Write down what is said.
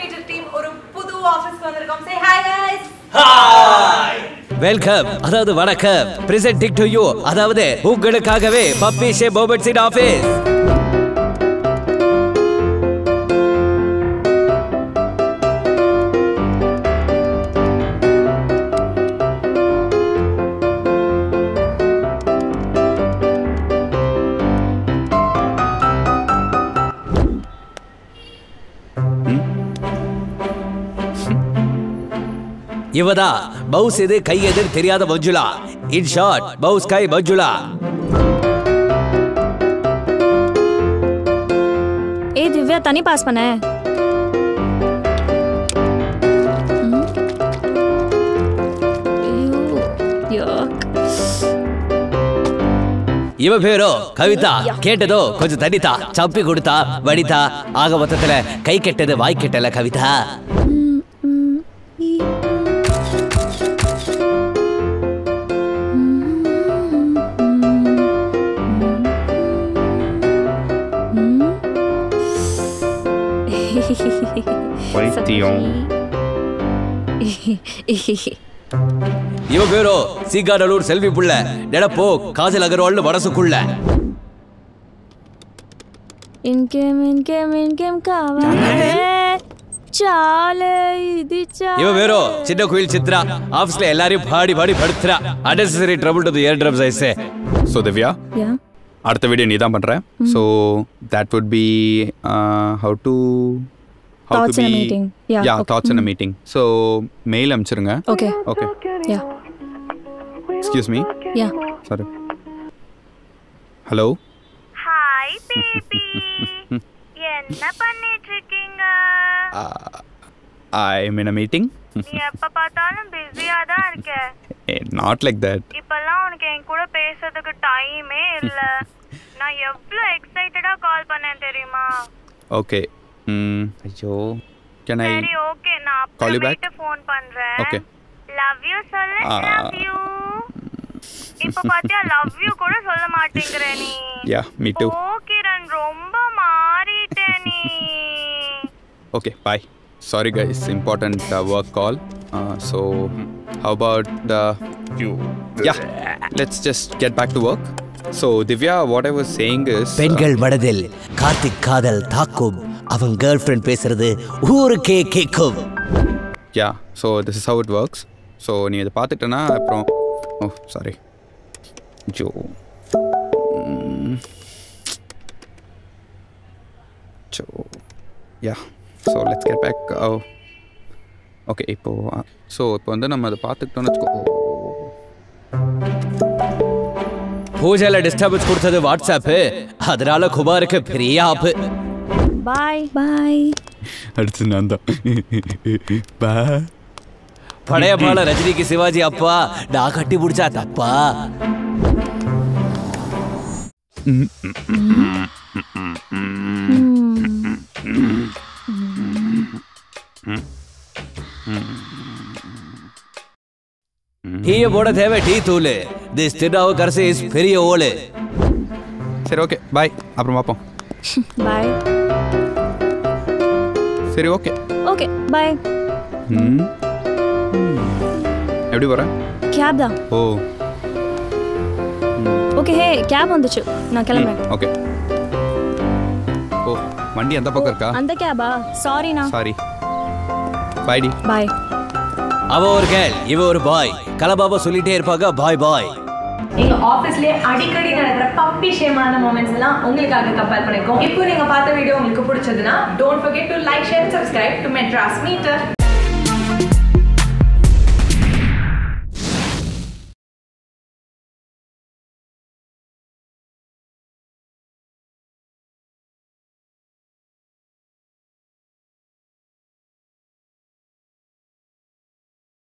Metre team ஒரு புது ஆபீஸ்க்கு வந்திருக்கோம் சே ஹாய் गाइस வெல்கம் அதாவது வணக்கம் பிரசன்டிங் டு யூ அதாவது உங்களுக்காகவே பப்பி ஷே போபட்ஸ் இன் ஆபீஸ் இவதா பவுஸ் எது கை எதுன்னு தெரியாத மஞ்சுளா இன் ஷார்ட் பவுஸ் கை மஞ்சுளா ஏய் திவ்யா தண்ணி பாஸ் பண்ண ம். ஐயோ, yuck. இவ பேரோ கவிதா கேட்டதோ கொஞ்சம் தண்ணித்தா சப்பி கொடுத்தா வடித்தா ஆக மொத்தத்துல கை கெட்டது வாய் கெட்டல கவிதா ம், ம், ஈ. பைத்தியம். இவ பேரோ சீகாநல்லூர் செல்வி புள்ள நெடப்போ காஜல் அகர்வால்னு மனசுக்குள்ள ఇంకేం ఇంకేం ఇంకేం కావాలి చాలే ఇది இவ చాలు பேரோ சின்ன குயில் சித்ரா ஆபீஸ்ல எல்லாரையும் பாடி பாடி படுத்துறா unnecessary trouble to the ear drums I say so Divya ya அடுத்த வீடியோ நீ தான் பண்ணுற so that would be how to how Thoughts to in a be meeting. Yeah, ya okay. Thoughts in a meeting so mail அனுப்பிச்சிருங்க okay okay ya excuse me ya sorry hello hi baby என்ன பண்ணிட்டு இருக்கீங்க ஐ மீன் அ meeting நீ எப்ப பார்த்தாலும் பிஸியா தான் இருக்க நாட் லைக் தட் இப்பெல்லாம் உனக்கு என் கூட பேசுறதுக்கு டைமே இல்ல நான் எவ்வளவு எக்ஸைட்டடா கால் பண்ணேன் தெரியுமா ஓகே ம் ஐயோ கேன் ஐ சரி ஓகே நான் Call you back? அப்புறமேட்டு ஃபோன் பண்றேன் Okay. லவ் யூ சொல்ல Ah. லவ் யூ இப்ப பாத்தியா லவ் யூ கூட சொல்ல மாட்டேங்கிற நீ யா மீ டூ ஓ கிரண் ரொம்ப மாறிட்ட நீ Okay, bye. Sorry, guys. Important uh, work call. Uh, so, how about uh, you? Yeah, let's just get back to work. So, Divya, what I was saying is. uh, பெண்கள் மனதில் கார்த்திக் காதல் தாக்கும் அவன் girl friend பேசுறது ஊருக்கே கேக்கும் yeah, so this is how it works. So, நீ இதை பார்த்துட்டேன்னா அப்புறம் oh sorry Jo Jo ya so let's get back okay இப்போ ஸோ இப்போ வந்து நம்ம அதை பார்த்துக்கிட்டோம்னு வச்சுக்கோ பூஜையில டிஸ்டர்பன்ஸ் கொடுத்தது வாட்ஸ்அப் அதனால குமாருக்கு பெரிய ஆப்பு బాయ్ బాయ్ அடுத்து நான் தான் பா பழைய பால ரஜினிக்கு சிவாஜி அப்பா நான் கட்டி பிடிச்சா தப்பா டீய போட தேவை டீ தூளு திஸ் திருநாவுக்கரசு இஸ் பெரிய ஓலு சரி ஓகே பாய் அப்புறம் பார்ப்போம் బాయ్ சரி ஓகே ఓకే బాయ్ ம் எப்படி போகிற క్యాబ్ దా ஓ ఓకే హే క్యాబ్ வந்துச்சு நான் கிளம்புறேன் ஓகே ஓ வண்டி அந்த பக்கம் இருக்கா அந்த క్యాబా சாரிண்ணா சாரி பாய்டி బాయ్ அவ ஒரு கேர்ள் இவ ஒரு பாய் கலபாபா சொல்லிட்டே இருப்பாங்க பாய் பாய் எங்க ஆபீஸ்லயே அடிக்கடி நடக்கிற பப்பி ஷேமான மூமெண்ட்ஸ் எல்லாம் உங்களுக்காக கம்பேர் பண்ணிருக்கோம் இப்போ நீங்க பார்த்த வீடியோ உங்களுக்கு பிடிச்சதுன்னா don't forget to like share subscribe to Madras metre